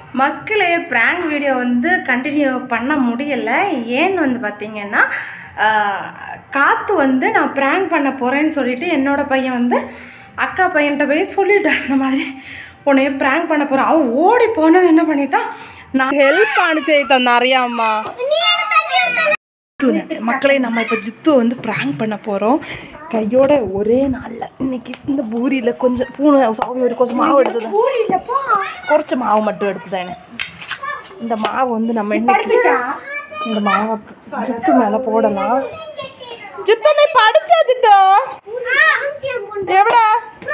மக்களே prank video வந்து continue பண்ண முடியலை ஏன்னு வந்து பார்த்தீங்கன்னா ஆஹ், காத்து வந்து நான் ப்ராங்க் பண்ண போகிறேன்னு சொல்லிட்டு என்னோட பையன் வந்து அக்கா பையன்கிட்ட போய் சொல்லிட்டான் இந்த மாதிரி உன்னைய ப்ராங்க் பண்ண போகிறேன் அவன் ஓடி போனது என்ன பண்ணிட்டான் நான் ஹெல்ப் அனுப்பிச்சு அறியாமா மக்களே நம்ம இப்போ ஜித்து வந்து ப்ராங்க் பண்ண போகிறோம் கையோட ஒரே நாளில் இன்னைக்கு இந்த பூரியில் கொஞ்சம் பூனை சாவி ஒரு கொஞ்சம் மாவு எடுத்தது குறைச்ச மாவு மட்டும் எடுத்துட்டேன் இந்த மாவு வந்து நம்ம இன்னைக்கு இந்த மாவை ஜித்து மேலே போடலாம் ஜித்து நீ படிச்சா ஜித்து எவ்வளோ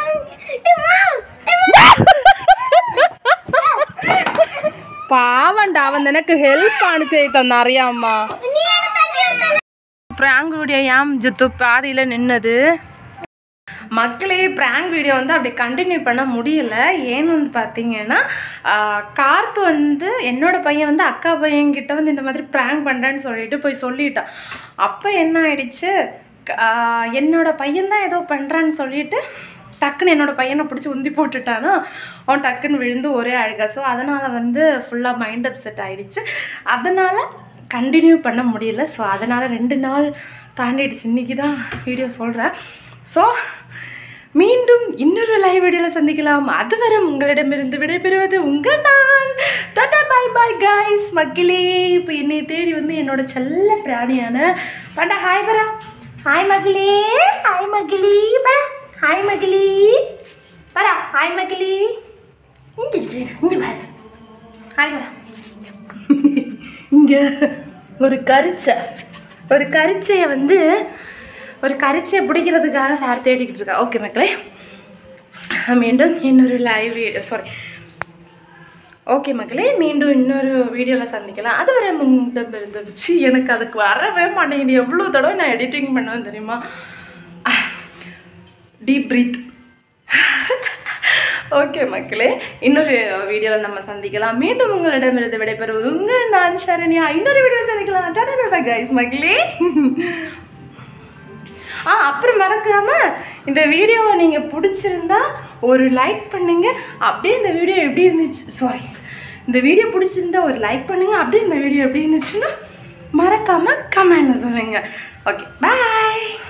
பாவண்டா அவன் எனக்கு ஹெல்ப் அனுப்பிச்சு தந்தான் அறியாமா ப்ராங்க் வீடியோ ஏன் ஜித்து பாதியில் நின்னது மக்களே ப்ராங்க் வீடியோ வந்து அப்படி கண்டினியூ பண்ண முடியல ஏன்னு வந்து பார்த்தீங்கன்னா ஆஹ், கார்த்து வந்து என்னோட பையன் வந்து அக்கா பையன்கிட்ட வந்து இந்த மாதிரி ப்ராங்க் பண்ணுறேன்னு சொல்லிட்டு போய் சொல்லிட்டான் அப்போ என்ன ஆயிடுச்சு ஆஹ், என்னோட பையன் தான் ஏதோ பண்ணுறான்னு சொல்லிட்டு டக்குன்னு என்னோட பையனை பிடிச்சி உந்தி போட்டுட்டானா அவன் டக்குன்னு விழுந்து ஒரே அழுகா ஸோ அதனால் வந்து ஃபுல்லாக மைண்ட் அப்செட் ஆயிடுச்சு அதனால் கண்டினியூ பண்ண முடியல ஸோ அதனால் ரெண்டு நாள் தாண்டிடுச்சு இன்றைக்கி தான் வீடியோ சொல்கிறேன் ஸோ மீண்டும் இன்னொரு லைவ் வீடியோவில் சந்திக்கலாம் அதுவரை உங்களிடமிருந்து விடைபெறுவது உங்கள் நான் டாடா பாய் பாய் காய்ஸ் மக்களே இப்போ என்னை தேடி வந்து என்னோட செல்ல பிராணியான பண்டா ஹாய் பரா ஹாய் மகளே ஹாய் மகளே பரா ஹாய் மகளே பரா ஹாய் மகளே இங்கே இங்கே பாரு ஹாய் பரா இங்கே ஒரு கரிச்சை ஒரு கரிச்சையை வந்து ஒரு கரிச்சையை பிடிக்கிறதுக்காக சார் தேடிக்கிட்டு இருக்கா ஓகே மக்களே மீண்டும் இன்னொரு லைவ் சாரி ஓகே மக்களே மீண்டும் இன்னொரு வீடியோவில் சந்திக்கலாம் அது வரை முன்டம் இருந்துச்சு எனக்கு அதுக்கு வரவே மாட்டேங்குது எவ்வளோ தடவை நான் எடிட்டிங் பண்ணுவேன் தெரியுமா டீப் பிரீத் ஓகே மக்களே இன்னொரு வீடியோவில் நம்ம சந்திக்கலாம் மீண்டும் உங்களிடமிருந்து விடைபெறுவது உங்கள் நான் சரண்யா இன்னொரு வீடியோவில் சந்திக்கலாம் டாடா பை கைஸ் மக்களே ஆ அப்புறம் மறக்காம இந்த வீடியோவை நீங்கள் பிடிச்சிருந்தா ஒரு லைக் பண்ணுங்க அப்படியே இந்த வீடியோ எப்படி இருந்துச்சு சாரி இந்த வீடியோ பிடிச்சிருந்தா ஒரு லைக் பண்ணுங்க அப்படியே இந்த வீடியோ எப்படி இருந்துச்சுன்னா மறக்காம கமெண்ட்ல சொல்லுங்க ஓகே பாய்